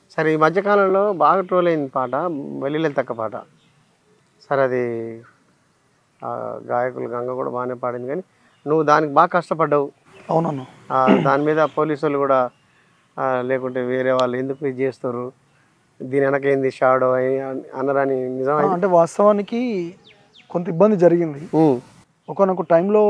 సరే ఈ మధ్యకాలంలో బాగా ట్రోల్ అయింది పాట వెళ్ళిలేదు తక్క పాట సరే అది ఆ గాయకులు గంగ కూడా బాగానే పాడింది కానీ నువ్వు దానికి బాగా కష్టపడ్డావు అవునన్న ఆ, దాని మీద పోలీసు వాళ్ళు కూడా ఆ, లేకుంటే వేరే వాళ్ళు ఎందుకు ఇది చేస్తారు దీని వెనకేంది షాడో అని అన్నరని నిజం అంటే వాస్తవానికి కొంత ఇబ్బంది జరిగింది ఒకనొక టైంలో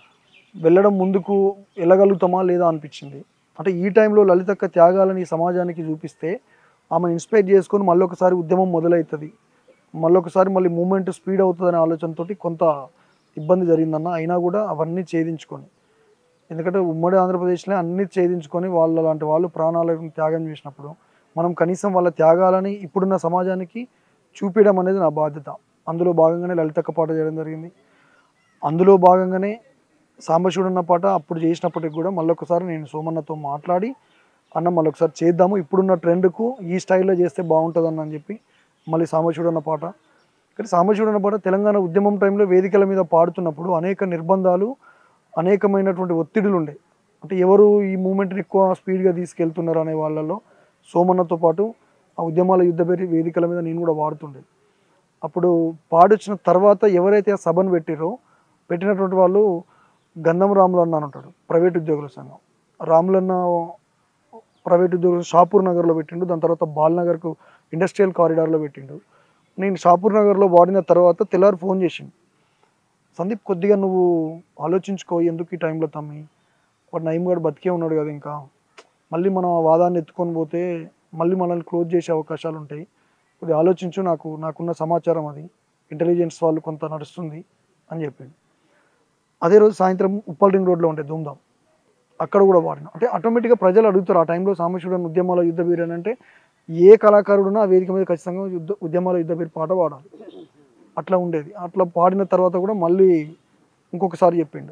వెళ్ళడం ముందుకు వెళ్ళగలుగుతామా లేదా అనిపించింది అంటే ఈ టైంలో లలితక్క త్యాగాలని ఈ సమాజానికి చూపిస్తే ఆమెను ఇన్స్పైర్ చేసుకొని మళ్ళీ ఒకసారి ఉద్యమం మొదలవుతుంది మళ్ళీ ఒకసారి మళ్ళీ మూమెంట్ స్పీడ్ అవుతుందనే ఆలోచనతోటి కొంత ఇబ్బంది జరిగిందన్న అయినా కూడా అవన్నీ ఛేదించుకొని ఎందుకంటే ఉమ్మడి ఆంధ్రప్రదేశ్లో అన్ని ఛేదించుకొని వాళ్ళ లాంటి వాళ్ళు ప్రాణాలను త్యాగం చేసినప్పుడు మనం కనీసం వాళ్ళ త్యాగాలని ఇప్పుడున్న సమాజానికి చూపించడం అనేది నా బాధ్యత అందులో భాగంగానే లలితక్క పాట చేయడం జరిగింది అందులో భాగంగానే సాంబశివుడు అన్న పాట అప్పుడు చేసినప్పటికి కూడా మళ్ళొకసారి నేను సోమన్నతో మాట్లాడి అన్న మళ్ళొకసారి చేద్దాము ఇప్పుడున్న ట్రెండ్కు ఈ స్టైల్లో చేస్తే బాగుంటుందన్న అని చెప్పి మళ్ళీ సాంబశివుడు అన్న పాట కానీ సాంబశివుడు అన్న పాట తెలంగాణ ఉద్యమం టైంలో వేదికల మీద పాడుతున్నప్పుడు అనేక నిర్బంధాలు అనేకమైనటువంటి ఒత్తిడులు ఉండే అంటే ఎవరు ఈ మూమెంట్ని ఎక్కువ స్పీడ్గా తీసుకెళ్తున్నారు అనే వాళ్ళలో సోమన్నతో పాటు ఆ ఉద్యమాల యుద్ధ వేది- వేదికల మీద నేను కూడా వాడుతుండే అప్పుడు పాడొచ్చిన తర్వాత ఎవరైతే ఆ సభను పెట్టిరో పెట్టినటువంటి వాళ్ళు గంధం రాములన్న అని ఉంటాడు ప్రైవేట్ ఉద్యోగుల సంఘం రాములన్న ప్రైవేట్ ఉద్యోగులు షాపూర్ నగర్లో పెట్టిండు దాని తర్వాత బాల్నగర్కు ఇండస్ట్రియల్ కారిడార్లో పెట్టిండు నేను షాపూర్ నగర్లో వాడిన తర్వాత తెల్లారి ఫోన్ చేసిండు సందీప్ కొద్దిగా నువ్వు ఆలోచించుకో ఎందుకు ఈ టైంలో తమ్మి వాడు నయం గారు బతికే ఉన్నాడు కదా ఇంకా మళ్ళీ మనం ఆ వాదాన్ని ఎత్తుకొని పోతే మళ్ళీ మనల్ని క్లోజ్ చేసే అవకాశాలు ఉంటాయి కొద్దిగా ఆలోచించు నాకు నాకున్న సమాచారం అది ఇంటెలిజెన్స్ వాళ్ళు కొంత నడుస్తుంది అని చెప్పిండు అదే రోజు సాయంత్రం ఉప్పల్ రింగ్ రోడ్లో ఉండే ధూమ్ధాం అక్కడ కూడా వాడిన అంటే ఆటోమేటిక్గా ప్రజలు అడుగుతారు ఆ టైంలో సామేశ్వరుడు ఉద్యమాల యుద్ధ వీరు అని అంటే ఏ కళాకారుడున్నా ఆ వేదిక మీద ఖచ్చితంగా యుద్ధ ఉద్యమాల యుద్ధ వీరు పాట పాడాలి అట్లా ఉండేది అట్లా పాడిన తర్వాత కూడా మళ్ళీ ఇంకొకసారి చెప్పిండు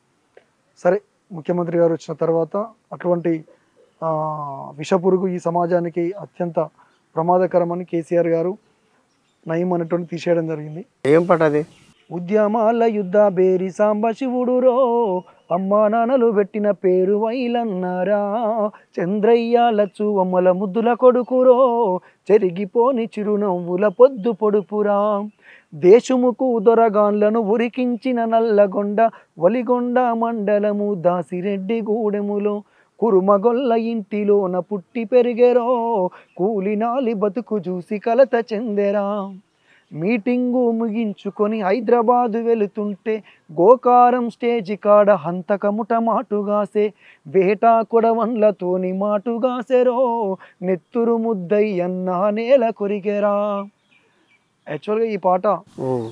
సరే ముఖ్యమంత్రి గారు వచ్చిన తర్వాత అటువంటి ఆ, విషపురుగు ఈ సమాజానికి అత్యంత ప్రమాదకరమని కేసీఆర్ గారు నయం అనేటువంటి తీసేయడం జరిగింది ఏం పాట అది ఉద్యమాల యుద్ధ బేరి సాంబశివుడు రో అమ్మా నాన్నలు పెట్టిన పేరు వైలన్నారా చంద్రయ్య లచ్చు అమ్మల ముద్దుల కొడుకురో చెరిగిపోని చిరునవ్వుల పొద్దు పొడుపురా దేశముకు దొరగాన్లను ఉరికించిన నల్లగొండ వలిగొండ మండలము దాసిరెడ్డి గూడెములో కురుమగొల్ల ఇంటిలోన పుట్టి పెరిగెరో కూలినాలి బతుకు చూసి కలత చెందెరా మీటింగు ముగించుకొని హైదరాబాదు వెళుతుంటే గోకారం స్టేజి కాడ హంతకముట మాటుగాసే వేటా కొడవన్లతోని మాటుగాసెరో నెత్తురు ముద్దయ్యన్న నేల కొరిగెరా యాక్చువల్గా ఈ పాట ఉమ్.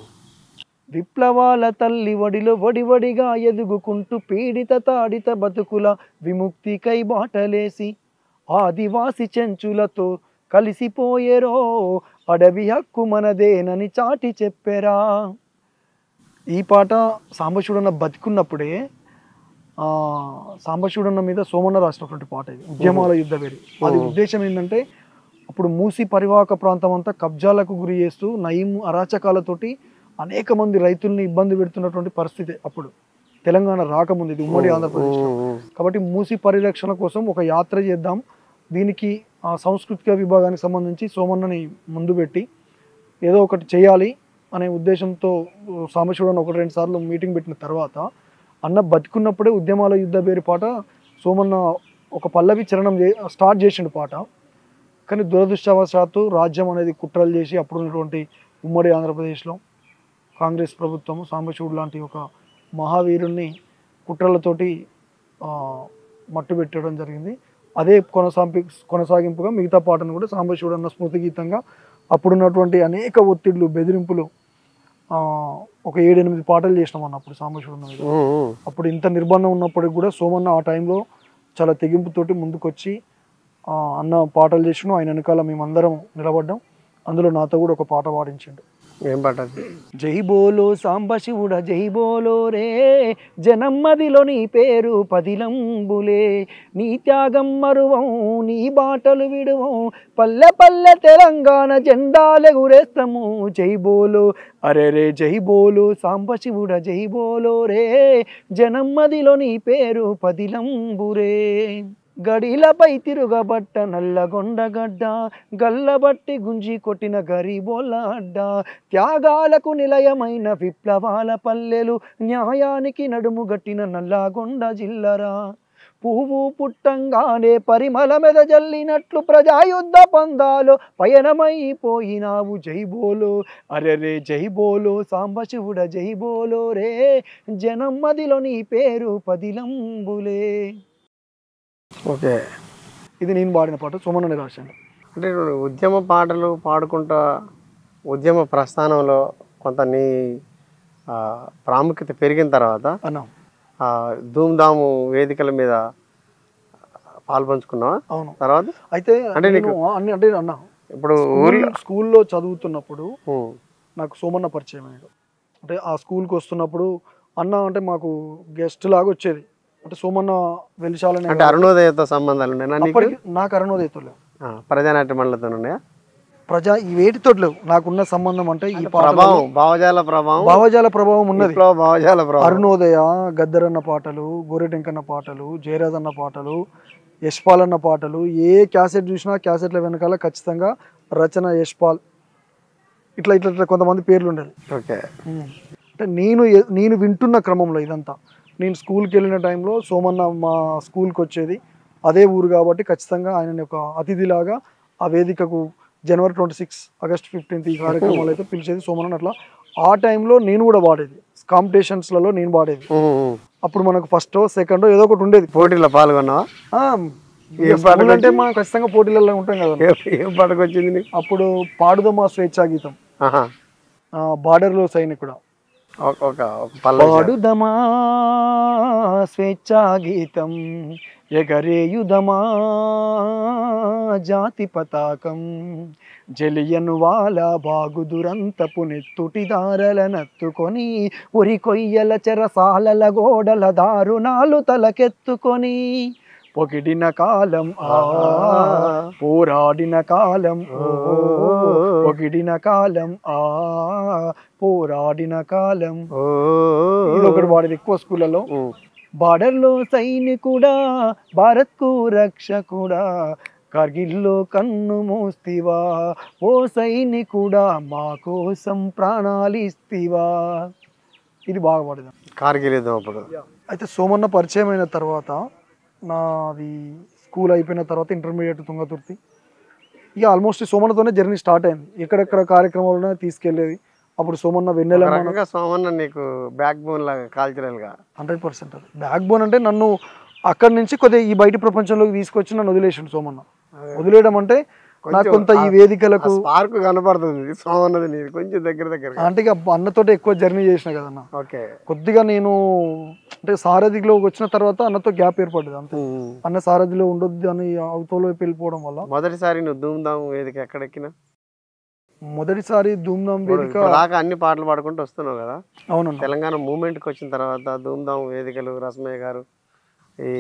విప్లవాల తల్లి వడిలో వడివడిగా ఎదుగుకుంటూ పీడిత తాడిత బతుకుల విముక్తికై బాటలేసి ఆదివాసి చెంచులతో కలిసిపోయేరో అడవి హక్కు మనదేనని చాటి చెప్పెరా ఈ పాట సాంబశివుడన్న బతికున్నప్పుడే ఆ, సాంబశివుడన్న మీద సోమన్న రాసినటువంటి పాట ఇది ఉద్యమాల యుద్ధ వేరి అది ఉద్దేశం ఏంటంటే అప్పుడు మూసి పరివాహక ప్రాంతం అంతా కబ్జాలకు గురి చేస్తూ నయం అరాచకాలతోటి అనేక మంది రైతుల్ని ఇబ్బంది పెడుతున్నటువంటి పరిస్థితి అప్పుడు తెలంగాణ రాకముందు ఇది ఉమ్మడి ఆంధ్రప్రదేశ్ ఉమ్, ఉమ్. కాబట్టి మూసి పరిరక్షణ కోసం ఒక యాత్ర చేద్దాం దీనికి ఆ సాంస్కృతిక విభాగానికి సంబంధించి సోమన్నని ముందు పెట్టి ఏదో ఒకటి చేయాలి అనే ఉద్దేశంతో సాంబశివుడు ఒకటి రెండు సార్లు మీటింగ్ పెట్టిన తర్వాత అన్న బతికున్నప్పుడే ఉద్యమాల యుద్ధ పేరు పాట సోమన్న ఒక పల్లవి చరణం చే స్టార్ట్ చేసిండు పాట కానీ దురదృష్టవశాత్తు రాజ్యం అనేది కుట్రలు చేసి అప్పుడున్నటువంటి ఉమ్మడి ఆంధ్రప్రదేశ్లో కాంగ్రెస్ ప్రభుత్వం సాంబశివుడు లాంటి ఒక మహావీరుణ్ణి కుట్రలతోటి ఆ, మట్టు పెట్టడం జరిగింది అదే కొనసాంపి కొనసాగింపుగా మిగతా పాటను కూడా సాంబశివుడు అన్న స్మృతి గీతంగా అప్పుడున్నటువంటి అనేక ఒత్తిళ్లు బెదిరింపులు ఆ, ఒక ఏడెనిమిది పాటలు చేసినాం అన్న అప్పుడు సాంబశివుడు అన్న మీద ఉమ్, ఉమ్. అప్పుడు ఇంత నిర్బంధం ఉన్నప్పటికి కూడా సోమన్న ఆ టైంలో చాలా తెగింపుతోటి ముందుకొచ్చి ఆ, అన్న పాటలు చేసిన ఆయన వెనకాల మేమందరం నిలబడ్డాం అందులో నాతో కూడా ఒక పాట పాడించిండు ఏం పాట అది జై బోలో సాంబశివుడ జై బోలో రే జనమ్మదిలో నీ పేరు పదిలంబులే నీ త్యాగం మరువం నీ బాటలు విడువం పల్లె పల్లె తెలంగాణ జెండాలెగురేస్తాము జై బోలో అరే రే జై బోలో సాంబశివుడ జై బోలో రే జనమ్మదిలో నీ పేరు పదిలంబురే గడిలపై తిరుగబట్ట నల్లగొండగడ్డ గల్లబట్టి గుంజి కొట్టిన గరీబోళ్ళ అడ్డ త్యాగాలకు నిలయమైన విప్లవాల పల్లెలు న్యాయానికి నడుము గట్టిన నల్లగొండ జిల్లరా పువ్వు పుట్టంగానే పరిమళ మెద జల్లినట్లు ప్రజాయుద్ధ పందాలో పయనమైపోయినావు జైబోలో అరెరే జైబోలో సాంబశివుడ జైబోలో రే జనం మదిలో నీ పేరు పదిలంబులే ఓకే ఇది నేను పాడిన పాట సుమనని రాశాను అంటే నువ్వు ఉద్యమ పాటలు పాడుకుంటా ఉద్యమ ప్రస్థానంలో కొంత నీ ఆ, ప్రాముఖ్యత పెరిగిన తర్వాత అన్నా ఆ, ధూమ్ధాము వేదికల మీద పాల్పంచుకున్నావా అవును తర్వాత అయితే అంటే నేను అన్ని అంటే అన్న ఇప్పుడు ఊర్లో స్కూల్లో చదువుతున్నప్పుడు ఉమ్, నాకు సోమన్న పరిచయం అయ్యాడు అంటే ఆ స్కూల్కి వస్తున్నప్పుడు అన్న అంటే మాకు గెస్ట్ లాగా వచ్చేది అంటే సోమన్న వెలిశాలని అంటే అరుణోదయతో సంబంధాలు ఉన్నాయా నీకు అప్పటికి నాకు అరుణోదయతో లేవు ఆ, ప్రజానాట్య మండలితో ఉన్నాయా ప్రజా ఈ వేటితో లేవు నాకున్న సంబంధం అంటే ఈ పాటలలో ప్రభావం భావజాల ప్రభావం భావజాల ప్రభావం ఉన్నది విప్లవ భావజాల ప్రభావం అరుణోదయ గద్దరన్న పాటలు గోరెటెంకన్న పాటలు జయరాజ్ అన్న పాటలు యశ్పాల్ అన్న పాటలు ఏ క్యాసెట్ చూసినా క్యాసెట్ల వెనకాల ఖచ్చితంగా రచన యశ్పాల్ ఇట్లా ఇట్లా ఇట్లా కొంతమంది పేర్లు ఉండేది ఓకే అంటే నేను ఎ- నేను వింటున్న క్రమంలో ఇదంతా నేను స్కూల్కి వెళ్ళిన టైంలో సోమన్న మా స్కూల్కి వచ్చేది అదే ఊరు కాబట్టి ఖచ్చితంగా ఆయన ఒక అతిథిలాగా ఆ వేదికకు January twenty six August fifteenth ఈ కార్యక్రమాలు అయితే పిలిచేది సోమన్న అట్లా ఆ టైంలో నేను కూడా పాడేది కాంపిటీషన్స్లలో నేను పాడేది ఉమ్, ఉమ్. అప్పుడు మనకు ఫస్ట్ సెకండ్ ఏదో ఒకటి ఉండేది పోటీలో పాల్గొన్నావా ఆ, ఇక ఏం పాటకు స్కూల్ అంటే మనం ఖచ్చితంగా పోటీలలో ఉంటాం కదా ఏం ఏం పాటకు వచ్చింది నీకు అప్పుడు పాడుదమా స్వేచ్ఛా గీతం ఆహా. ఆ, బార్డర్లో సైనికుడా ఒక ఒక ఒక పల్లవి చేయాలి. పాడుదమా స్వేచ్ఛా గీతం ఎగరేయుదమా జాతి పతాకం జలియను వాల బాగు దురంతపు నెత్తుటిదారల నత్తుకొని ఉరి కొయ్యల చెరసాలల గోడల దారుణాలు తలకెత్తుకొని పొగిడిన కాలం ఆ పోరాడిన కాలం ఓ పొగిడిన కాలం ఆ పోరాడిన కాలం ఓ ఇది ఒకటి వాడేది ఎక్కువ స్కూళ్ళలో ఉమ్. బార్డర్లో సైనికుడా భారత్కు రక్షకుడా కార్గిల్లో కన్ను మూస్తివా ఓ సైనికుడా మా కోసం ప్రాణాలిస్తివా ఇది బాగా పడదాం కార్గిల్ యుద్ధం అప్పుడు అయితే సోమన్న పరిచయం అయిన తర్వాత నాది స్కూల్ అయిపోయిన తర్వాత ఇంటర్మీడియట్ తుంగతుర్తి ఇక ఆల్మోస్ట్ సోమన్నతోనే జర్నీ స్టార్ట్ అయింది ఎక్కడెక్కడ కార్యక్రమాలను తీసుకెళ్లేది అప్పుడు సోమన్న ఒక వెన్నెల రకంగా సోమన్న నీకు బ్యాక్ బోన్ లాగా కల్చరల్ గా హండ్రెడ్ పర్సెంట్ అది బ్యాక్ బోన్ అంటే నన్ను అక్కడి నుంచి కొద్దిగా ఈ బయట ప్రపంచంలోకి తీసుకొచ్చి నన్ను వదిలేసిండు సోమన్న వదిలేయడం అంటే నాకు కొంత ఈ వేదికలకు స్పార్క్ కనపడుతుంది సోమన్నది నీది కొంచెం దగ్గర దగ్గర అంటే ఇక అన్నతోటి ఎక్కువ జర్నీ చేసిన కదన్న ఓకే కొద్దిగా నేను అంటే సారథిలో వచ్చిన తర్వాత అన్నతో గ్యాప్ ఏర్పడ్డది అంతే ఉమ్. అన్న సారథిలో ఉండొద్దు అని అవతల వైపు వెళ్ళిపోవడం వల్ల మొదటిసారి నువ్వు ధూమ్ధామ్ వేదిక ఎక్కడెక్కినా మొదటిసారి ధూమ్ధామ్ ఇప్పుడు వేదిక ఇప్పుడు దాకా అన్ని పాటలు పాడుకుంటూ వస్తున్నావు కదా అవునన్న తెలంగాణ మూమెంట్కి వచ్చిన తర్వాత ధూమ్ధామ్ వేదికలు రసమయ్య గారు ఈ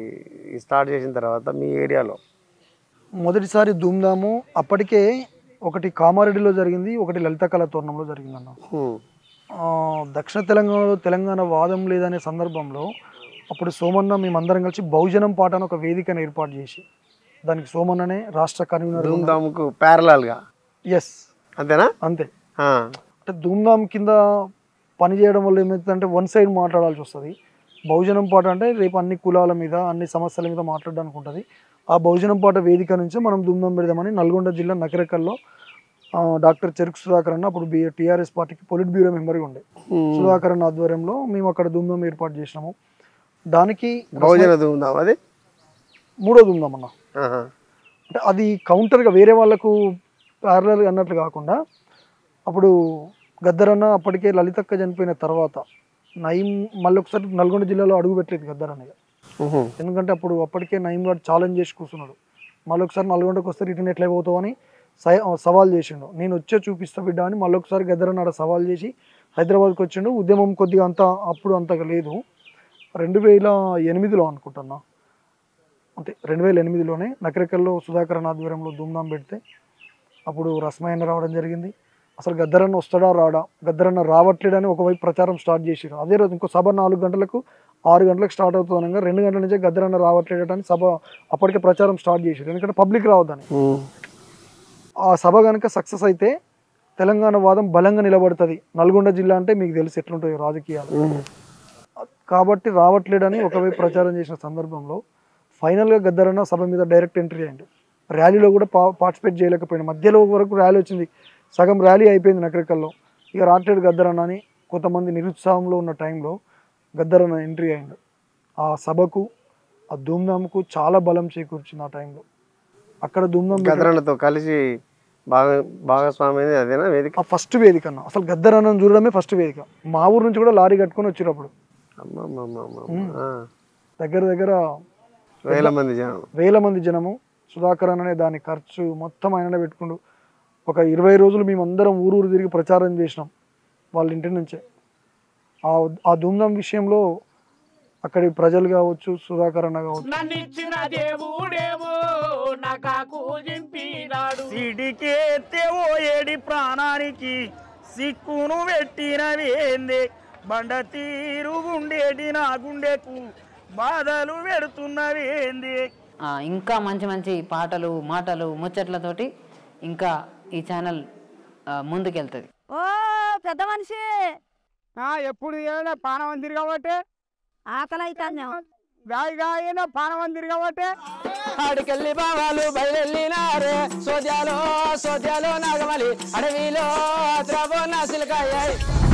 ఈ స్టార్ట్ చేసిన తర్వాత మీ ఏరియాలో మొదటిసారి ధూమ్ధాము అప్పటికే ఒకటి కామారెడ్డిలో జరిగింది ఒకటి లలిత కళా తోరణంలో జరిగిందన్న ఉమ్. ఆ, దక్షిణ తెలంగాణలో తెలంగాణ వాదం లేదనే సందర్భంలో అప్పుడు సోమన్న మేమందరం కలిసి బహుజనం పాట అని ఒక వేదికను ఏర్పాటు చేసి దానికి సోమన్ననే రాష్ట్ర కన్వీనర్ ధూమ్ధామ్కు parallel గా ఎస్ అంతేనా అంతే ఆ. అంటే ధూమ్ధామ్ కింద పని చేయడం వల్ల ఏమవుతుందంటే వన్ సైడ్ మాట్లాడాల్సి వస్తుంది బహుజనం పాట అంటే రేపు అన్ని కులాల మీద అన్ని సమస్యల మీద మాట్లాడడానికి ఉంటుంది ఆ బహుజనం పాట వేదిక నుంచి మనం ధూమ్ధామ్ పెడదామని నల్గొండ జిల్లా నకరేకల్లో ఆ, డాక్టర్ చెరుకు సుధాకర్ అన్న అప్పుడు బి టీఆర్ఎస్ పార్టీకి పొలిట్ బ్యూరో మెంబర్గా ఉండే ఉమ్. సుధాకర్ అన్న ఆధ్వర్యంలో మేము అక్కడ ధూమ్ధామ్ ఏర్పాటు చేసినాము దానికి బహుజన ధూమ్ధామ్ అది మూడో ధూమ్ధామ్ అన్న ఆహా. అంటే అది కౌంటర్గా వేరే వాళ్ళకు ప్యారలల్ అన్నట్లు కాకుండా అప్పుడు గద్దరన్న అప్పటికే లలితక్క చనిపోయిన తర్వాత నయీం మళ్ళీ ఒకసారి నల్గొండ జిల్లాలో అడుగు పెట్టలేదు గద్దరన్న ఇక. ఉహు. ఎందుకంటే అప్పుడు అప్పటికే నయీం గారు ఛాలెంజ్ చేసి కూర్చున్నాడు మళ్ళీ ఒకసారి నల్గొండకు వస్తే రిటర్న్ ఎట్లా పోతావు అని సై- సవాల్ చేసిండు నేను వచ్చే చూపిస్తా బిడ్డ అని మళ్ళీ ఒకసారి గద్దరన్న ఆడ సవాల్ చేసి హైదరాబాద్కి వచ్చిండు ఉద్యమం కొద్దిగా అంత అప్పుడు అంతగా లేదు రెండు వేల ఎనిమిదిలో అనుకుంటున్నా అంతే రెండు వేల ఎనిమిదిలోనే నకరికల్లో సుధాకర్ అన్న ఆధ్వర్యంలో ధూమ్ధాం పెడితే అప్పుడు రస్మయ్యన్న రావడం జరిగింది అసలు గద్దరన్న వస్తాడా రాడా గద్దరన్న రావట్లేడని ఒకవైపు ప్రచారం స్టార్ట్ చేసారు అదే రోజు ఇంకో సభ నాలుగు గంటలకు ఆరు గంటలకు స్టార్ట్ అవుతుంది అనగా రెండు గంటల నుంచే గద్దరన్న రావట్లేదని సభ అప్పటికే ప్రచారం స్టార్ట్ చేశారు ఎందుకంటే పబ్లిక్ రావద్దని ఉమ్. ఆ సభ కనుక సక్సెస్ అయితే తెలంగాణ వాదం బలంగా నిలబడుతుంది నల్గొండ జిల్లా అంటే మీకు తెలుసు ఎట్లుంటాయి రాజకీయాలు ఉమ్. కాబట్టి రావట్లేడని ఒకవైపు ప్రచారం చేసిన సందర్భంలో ఫైనల్గా గద్దరన్న సభ మీద డైరెక్ట్ ఎంట్రీ అయ్యిండు ర్యాలీలో కూడా పా పార్టిసిపేట్ చేయలేకపోయాడు మధ్యలో వరకు ర్యాలీ వచ్చింది సగం ర్యాలీ అయిపోయింది నకరికల్లో ఇక రాట్లేడు గద్దరన్న అని కొంతమంది నిరుత్సాహంలో ఉన్న టైంలో గద్దరన్న ఎంట్రీ అయ్యిండు ఆ సభకు ఆ ధూమ్ధామ్కు చాలా బలం చేకూర్చింది ఆ టైంలో అక్కడ ధూమ్ధామ్ గదరన్నతో కలిసి బాగా భాగస్వామి అయింది అదేనా వేదిక ఆ ఫస్ట్ వేదిక అన్న అసలు గద్దరన్నను చూడడమే ఫస్ట్ వేదిక మా ఊరు నుంచి కూడా లారీ కట్టుకొని వచ్చినప్పుడు అమ్మమ్మమ్మమ్మ. ఆ. దగ్గర దగ్గర వేల మంది జనం వేల మంది జనము సుధాకర్ అనే దాని ఖర్చు మొత్తం ఆయననే పెట్టుకుండు ఒక ఇరవై రోజులు మేమందరం ఊరూరు తిరిగి ప్రచారం చేసినాం వాళ్ళ ఇంటి నుంచే ఆ ఆ ధూమ్ధాం విషయంలో అక్కడి ప్రజలు కావచ్చు సుధాకర్ అన్న కావచ్చు నన్నిచ్చిన దేవుడేమో నాకు జింపినాడు సిడికేస్తే ఓ ఏడి ప్రాణానికి సిక్కును పెట్టినవేందే బండ తీరు గుండేటి నా గుండెకు బాధలు పెడుతున్నవేందే ఆ, ఇంకా మంచి మంచి పాటలు మాటలు ముచ్చట్లతోటి ఇంకా ఈ ఛానల్ ఆ, ముందుకెళ్తుంది ఓ పెద్ద మనిషి ఎప్పుడు ఏమైనా పానం తిరగబట్టే ఆకలి అవుతాను గాయగా అయినా పానం తిరగబట్టే ఆడికెళ్ళి బావాలు బయలునారే సోద్యాలో సోద్యాలో నాగమలి అడవిలో ద్రవ నాసిలకాయ